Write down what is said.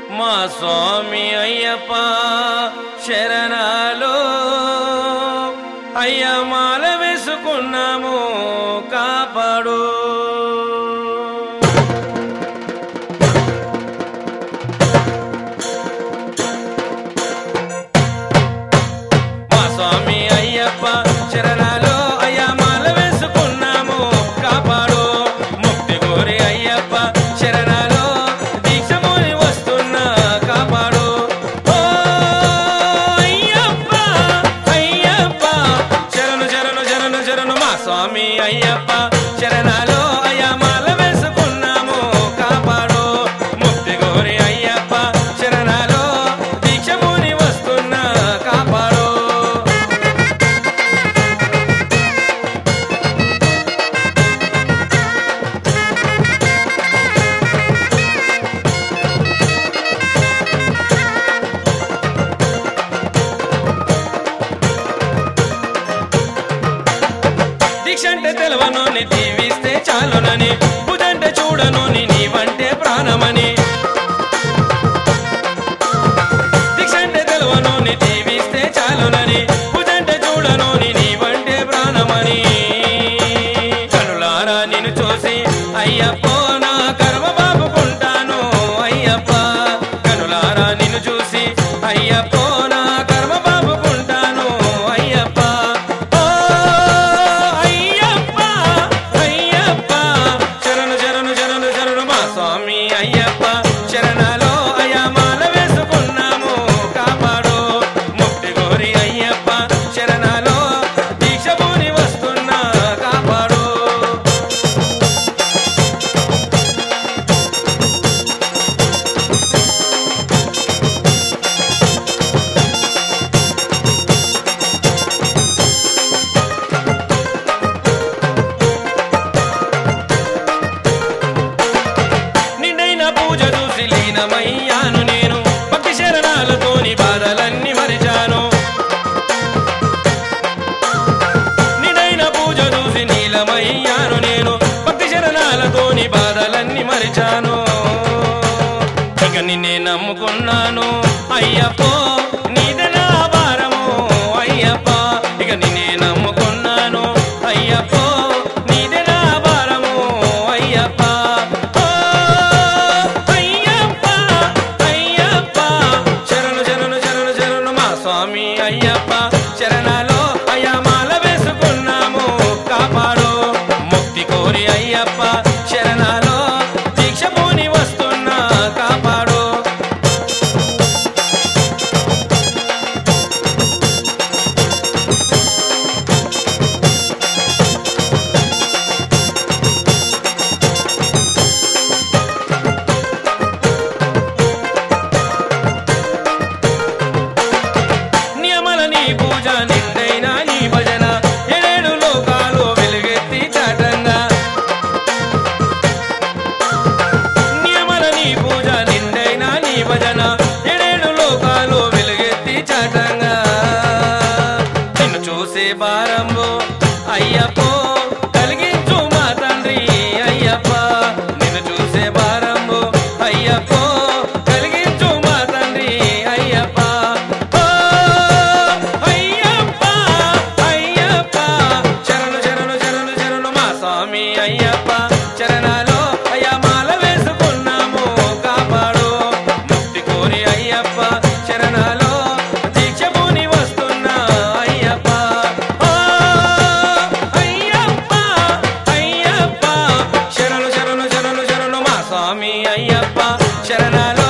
మా స్వామి అయ్యప్ప శరణాలు అయ్య మాల వేసుకున్నాము కాపాడు మా స్వామి అయ్యప్ప శరణాలు అయ్య మాల వేసుకున్నాము కాపాడు ముక్తి కోరి అయ్యప్ప శరణాలు దీక్షముని వస్తున్నా కాపాడు ఓ అయ్యప్ప అయ్యప్ప శరణు శరణు శరణు శరణు మా స్వామి అయ్యప్ప శరణాలు అయ్య మాల వేసుకున్నాము కాపాడు ముక్తి కోరి అయ్యప్ప శరణాలు దీక్షముని వస్తున్నా కాపాడు దీక్ష అంటే తెలవనోని దీవిస్తే చాలునని బుధంటే చూడనోని నీవంటే ప్రాణమని దీక్ష అంటే తెలవనోని దీవిస్తే చాలునని బుధంటే చూడనోని నీవంటే ప్రాణమని కనులారా నిన్ను చూసి అయ్యప్పో నా కర్మ బాపుకుంటాను అయ్యప్ప కనులారా నిన్ను చూసి అయ్యప్పో నా కర్మ బాపుకుంటాను అయ్యప్ప ఓ అయ్యప్ప అయ్యప్ప శరణు శరణు శరణు శరణు మా స్వామి అయ్యప్ప శరణాలో అయ్యమాల వేసుకున్నాము కాపాడు ముక్తి కోరి అయ్యప్ప శరణాలో దీక్ష పూని వస్తున్నా కాపాడు నిండైన పూజ చూసి లీనమయ్యాను నేను భక్తి శరణాలతోని బాధలన్నీ మరిచాను నిండైన పూజ చూసి నీలమయ్యాను నేను భక్తి శరణాలతోని బాధలన్నీ మరిచాను ఇక నిన్నే నమ్ముకున్నాను అయ్యప్పో నీదే నా భారము అయ్యప్ప ఇక నిన్నే నమ్ముకున్నాను అయ్యప్పో నీదే నా భారము అయ్యప్ప ఓ అయ్యప్ప అయ్యప్ప శరణు శరణు శరణు శరణు మా స్వామి అయ్యప్ప శరణాలో అయ్యమాల వేసుకున్నాము కాపాడు ముక్తి కోరి అయ్యప్ప శరణాలో దీక్ష పూని వస్తున్నా కాపాడు నియమల నీ పూజ నిండైన నీ భజన ఏడేడు లోకాలు వెలుగెత్తి చాటంగా నియమల నీ పూజ నిండైన నీ భజన ఏడేడు లోకాలు వెలుగెత్తి చాటంగా నిన్ను చూసే భారంబు అయ్యప్పో కలిగించు మా తండ్రి అయ్యప్ప నిన్ను చూసే భారంబు అయ్యప్పో కలిగించు మా తండ్రి అయ్యప్ప ఓ అయ్యప్ప అయ్యప్ప శరణు శరణు శరణు శరణు మా స్వామి అయ్యప్ప చరణాలో అయ్యమాల వేసుకున్నాము కాపాడు ముక్తి కోరి అయ్యప్ప శరణాలో దీక్ష పూని వస్తున్నా అయ్యప్ప ఓ అయ్యప్ప అయ్యప్ప శరణు శరణు శరణు శరణు మా స్వామి అయ్యప్ప శరణాలో